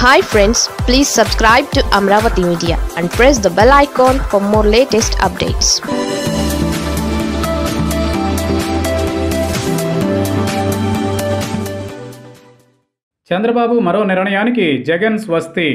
hi friends please subscribe to Amaravati media and press the bell icon for more latest updates Chandrababu మరో నిర్ణయానికి జగన్ స్వస్తి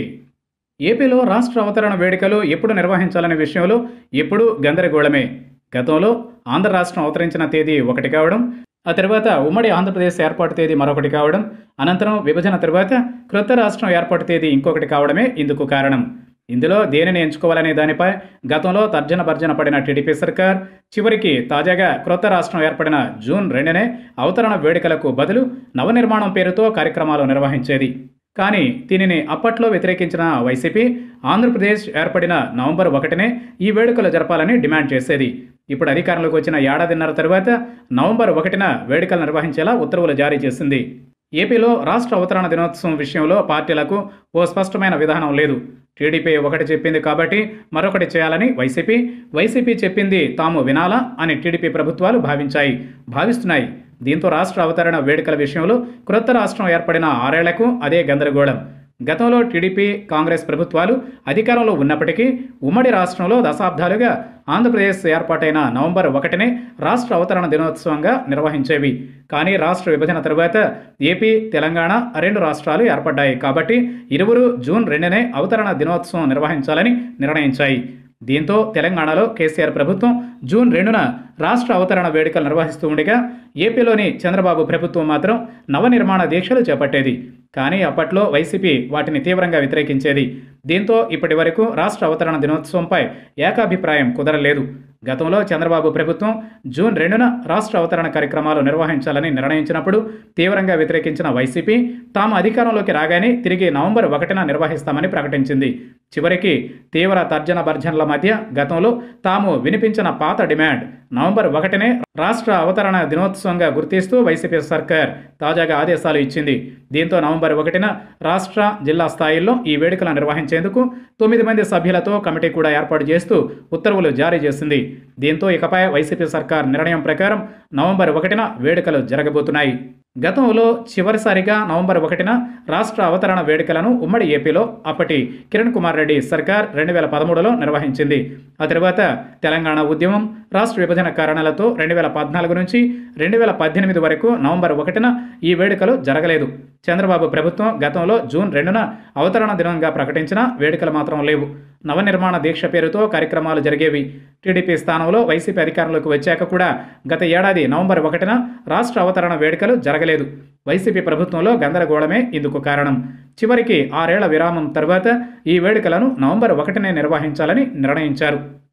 ఏపీలో రాష్ట్ర అవతరణ వేడుకలు ఎప్పుడు నిర్వహించాలనే విషయంలో ఎప్పుడూ గందరగోళమే గతంలో ఆంధ్ర రాష్ట్రం అవతరించిన తేదీ ఒకటి కావడం ఆ తర్వాత ఉమ్మడి ఆంధ్రప్రదేశ్ ఏర్పాటు తేదీ మరొకటి కావడం అనంతరం విభజన తర్వాత క్రొత్త రాష్ట్రం ఏర్పాటు తేదీ ఇంకొకటి కావడమే ఇందుకు కారణం ఇందులో దేనిని ఎంచుకోవాలనే దానిపై గతంలో తర్జన భర్జన పడిన టీడీపీ సర్కార్ చివరికి తాజాగా క్రొత్త రాష్ట్రం ఏర్పడిన జూన్ రెండునే అవతరణ వేడుకలకు బదులు నవనిర్మాణం పేరుతో కార్యక్రమాలు నిర్వహించేది కానీ దీనిని అప్పట్లో వ్యతిరేకించిన వైసీపీ ఆంధ్రప్రదేశ్ ఏర్పడిన నవంబర్ ఒకటినే ఈ వేడుకలు జరపాలని డిమాండ్ చేసేది ఇప్పుడు అధికారంలోకి వచ్చిన ఏడాదిన్నర తరువాత నవంబర్ ఒకటిన వేడుకలు నిర్వహించేలా ఉత్తర్వులు జారీ చేసింది ఏపీలో రాష్ట్ర అవతరణ దినోత్సవం విషయంలో పార్టీలకు ఓ స్పష్టమైన విధానం లేదు టీడీపీ ఒకటి చెప్పింది కాబట్టి మరొకటి చేయాలని వైసీపీ వైసీపీ చెప్పింది తాము వినాలా అని టీడీపీ ప్రభుత్వాలు భావించాయి భావిస్తున్నాయి దీంతో రాష్ట్ర అవతరణ వేడుకల విషయంలో క్రొత్త రాష్ట్రం ఏర్పడిన ఆరేళ్లకు అదే గందరగోళం గతంలో టీడీపీ కాంగ్రెస్ ప్రభుత్వాలు అధికారంలో ఉన్నప్పటికీ ఉమ్మడి రాష్ట్రంలో దశాబ్దాలుగా ఆంధ్రప్రదేశ్ ఏర్పాటైన నవంబర్ ఒకటినే రాష్ట్ర అవతరణ దినోత్సవంగా నిర్వహించేవి కానీ రాష్ట్ర విభజన తరువాత ఏపీ తెలంగాణ రెండు రాష్ట్రాలు ఏర్పడ్డాయి కాబట్టి ఇరువురు జూన్ రెండునే అవతరణ దినోత్సవం నిర్వహించాలని నిర్ణయించాయి దీంతో తెలంగాణలో కేసీఆర్ ప్రభుత్వం జూన్ రెండున రాష్ట్ర అవతరణ వేడుకలు నిర్వహిస్తూ ఉండగా ఏపీలోని చంద్రబాబు ప్రభుత్వం మాత్రం నవనిర్మాణ దీక్షలు చేపట్టేది కానీ అప్పట్లో వైసీపీ వాటిని తీవ్రంగా వ్యతిరేకించేది దీంతో ఇప్పటి వరకు రాష్ట్ర అవతరణ దినోత్సవంపై ఏకాభిప్రాయం కుదరలేదు గతంలో చంద్రబాబు ప్రభుత్వం జూన్ రెండున రాష్ట్ర అవతరణ కార్యక్రమాలు నిర్వహించాలని నిర్ణయించినప్పుడు తీవ్రంగా వ్యతిరేకించిన వైసీపీ తాము అధికారంలోకి రాగానే తిరిగి నవంబర్ ఒకటిన నిర్వహిస్తామని ప్రకటించింది చివరికి తీవ్ర తర్జన భర్జనల మధ్య గతంలో తాము వినిపించిన పాత డిమాండ్ నవంబర్ ఒకటినే రాష్ట్ర అవతరణ దినోత్సవంగా గుర్తిస్తూ వైసీపీ సర్కార్ తాజాగా ఆదేశాలు ఇచ్చింది దీంతో నవంబర్ ఒకటిన రాష్ట్ర జిల్లా స్థాయిల్లో ఈ వేడుకలు నిర్వహించేందుకు తొమ్మిది మంది సభ్యులతో కమిటీ కూడా ఏర్పాటు చేస్తూ ఉత్తర్వులు జారీ చేసింది దీంతో ఇకపై వైసీపీ సర్కార్ నిర్ణయం ప్రకారం నవంబర్ ఒకటిన వేడుకలు జరగబోతున్నాయి గతంలో చివరిసారిగా నవంబర్ ఒకటిన రాష్ట్ర అవతరణ వేడుకలను ఉమ్మడి ఏపీలో అప్పటి కిరణ్ కుమార్ రెడ్డి సర్కార్ రెండు వేల పదమూడులో నిర్వహించింది ఆ తర్వాత తెలంగాణ ఉద్యమం రాష్ట్ర విభజన కారణాలతో రెండు వేల పద్నాలుగు నుంచి రెండు వేల పద్దెనిమిది వరకు నవంబర్ ఒకటిన ఈ వేడుకలు జరగలేదు చంద్రబాబు ప్రభుత్వం గతంలో జూన్ రెండున అవతరణ దినంగా ప్రకటించిన వేడుకలు మాత్రం లేవు నవనిర్మాణ దీక్ష పేరుతో కార్యక్రమాలు జరిగేవి టీడీపీ స్థానంలో వైసీపీ అధికారంలోకి వచ్చాక కూడా గత ఏడాది నవంబర్ ఒకటిన రాష్ట్ర అవతరణ వేడుకలు జరగలేదు వైసీపీ ప్రభుత్వంలో గందరగోళమే ఇందుకు కారణం చివరికి ఆరేళ్ల విరామం తర్వాత ఈ వేడుకలను నవంబర్ ఒకటినే నిర్వహించాలని నిర్ణయించారు